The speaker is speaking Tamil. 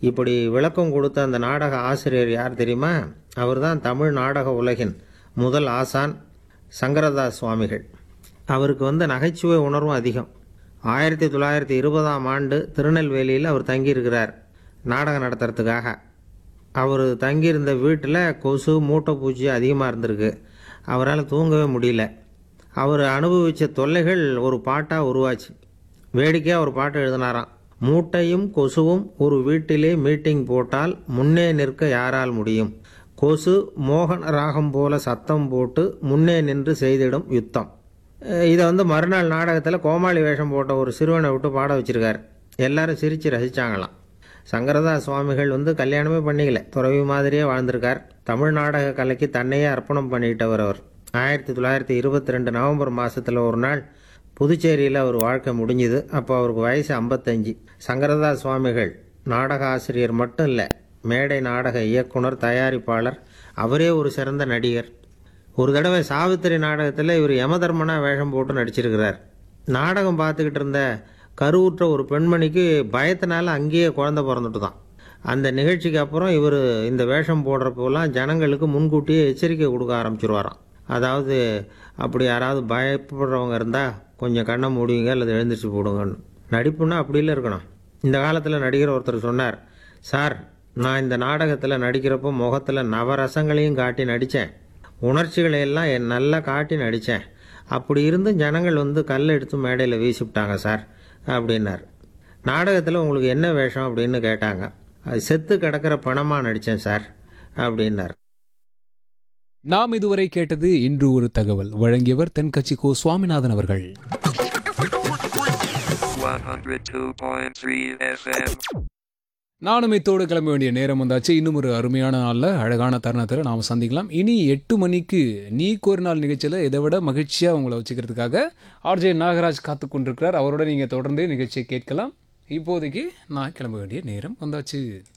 இப்படி விளக்கம் கொடுத்த அந்த நாடக ஆசிரியர் யார் தெரியுமா அவர்தான் தமிழ் நாடக உலகின் முதல் ஆசான் சங்கரதாஸ் சுவாமிகள் அவருக்கு வந்து நகைச்சுவை உணர்வும் அதிகம் ஆயிரத்தி தொள்ளாயிரத்தி இருபதாம் ஆண்டு திருநெல்வேலியில் அவர் தங்கியிருக்கிறார் நாடகம் நடத்துறதுக்காக அவர் தங்கியிருந்த வீட்டில் கொசு மூட்டை பூச்சி அதிகமாக இருந்திருக்கு அவரால் தூங்கவே முடியல அவர் அனுபவித்த தொல்லைகள் ஒரு பாட்டாக உருவாச்சு வேடிக்கையாக ஒரு பாட்டு எழுதினாராம் மூட்டையும் கொசுவும் ஒரு வீட்டிலே மீட்டிங் போட்டால் முன்னே நிற்க யாரால் முடியும் கொசு மோகன ராகம் போல சத்தம் போட்டு முன்னே நின்று செய்திடும் யுத்தம் அஹ் இதை வந்து மறுநாள் நாடகத்தில் கோமாளி வேஷம் போட்ட ஒரு சிறுவனை விட்டு பாட வச்சிருக்காரு எல்லாரும் சிரித்து ரசிச்சாங்களாம் சங்கரதாஸ் சுவாமிகள் வந்து கல்யாணமே பண்ணிக்கல துறவி மாதிரியே வாழ்ந்திருக்கார் தமிழ் நாடக கலைக்கு தன்னையே அர்ப்பணம் பண்ணிட்டவர் அவர் ஆயிரத்தி தொள்ளாயிரத்தி இருபத்தி ரெண்டு நவம்பர் மாதத்தில் ஒரு நாள் புதுச்சேரியில் அவர் வாழ்க்கை முடிஞ்சுது அப்போ அவருக்கு வயசு ஐம்பத்தஞ்சு சங்கரதாஸ் சுவாமிகள் நாடக ஆசிரியர் மட்டும் இல்லை மேடை நாடக இயக்குனர் தயாரிப்பாளர் அவரே ஒரு சிறந்த நடிகர் ஒரு தடவை சாவித்திரி நாடகத்தில் இவர் யமதர்மனா வேஷம் போட்டு நடிச்சிருக்கிறார் நாடகம் பார்த்துக்கிட்டு இருந்த கருவுற்ற ஒரு பெண்மணிக்கு பயத்தினால அங்கேயே குழந்தை பிறந்துட்டு தான் அந்த நிகழ்ச்சிக்கு அப்புறம் இவர் இந்த வேஷம் போடுறப்போலாம் ஜனங்களுக்கு முன்கூட்டியே எச்சரிக்கை கொடுக்க ஆரம்பிச்சிருவாராம் அதாவது அப்படி யாராவது பயப்படுறவங்க இருந்தால் கொஞ்சம் கண்ணை மூடிங்க அல்லது எழுந்திரிச்சு போடுங்கன்னு நடிப்புன்னா அப்படிலாம் இருக்கணும் இந்த காலத்தில் நடிகர் ஒருத்தர் சொன்னார் சார் நான் இந்த நாடகத்தில் நடிக்கிறப்போ முகத்தில் நவரசங்களையும் காட்டி நடித்தேன் உணர்ச்சிகளை எல்லாம் என் நல்லா காட்டி நடித்தேன் அப்படி இருந்தும் ஜனங்கள் வந்து கல் எடுத்து மேடையில் வீசிவிட்டாங்க சார் அப்படின்னார் நாடகத்தில் உங்களுக்கு என்ன வேஷம் அப்படின்னு கேட்டாங்க அது செத்து கிடக்கிற பணமாக நடித்தேன் சார் அப்படின்னார் நாம் இதுவரை கேட்டது இன்று ஒரு தகவல் வழங்கியவர் தென்கட்சி கோ சுவாமிநாதன் அவர்கள் 102.3 FM. நானும் இத்தோடு கிளம்ப வேண்டிய நேரம் வந்தாச்சு இன்னும் ஒரு அருமையான நாளில் அழகான தருணத்தில் நாம் சந்திக்கலாம் இனி எட்டு மணிக்கு நீ ஒரு நாள் நிகழ்ச்சியில் இதை விட மகிழ்ச்சியாக உங்களை வச்சுக்கிறதுக்காக ஆர்ஜே நாகராஜ் காத்து கொண்டிருக்கிறார் அவரோட நீங்கள் தொடர்ந்து நிகழ்ச்சியை கேட்கலாம் இப்போதைக்கு நான் கிளம்ப வேண்டிய நேரம் வந்தாச்சு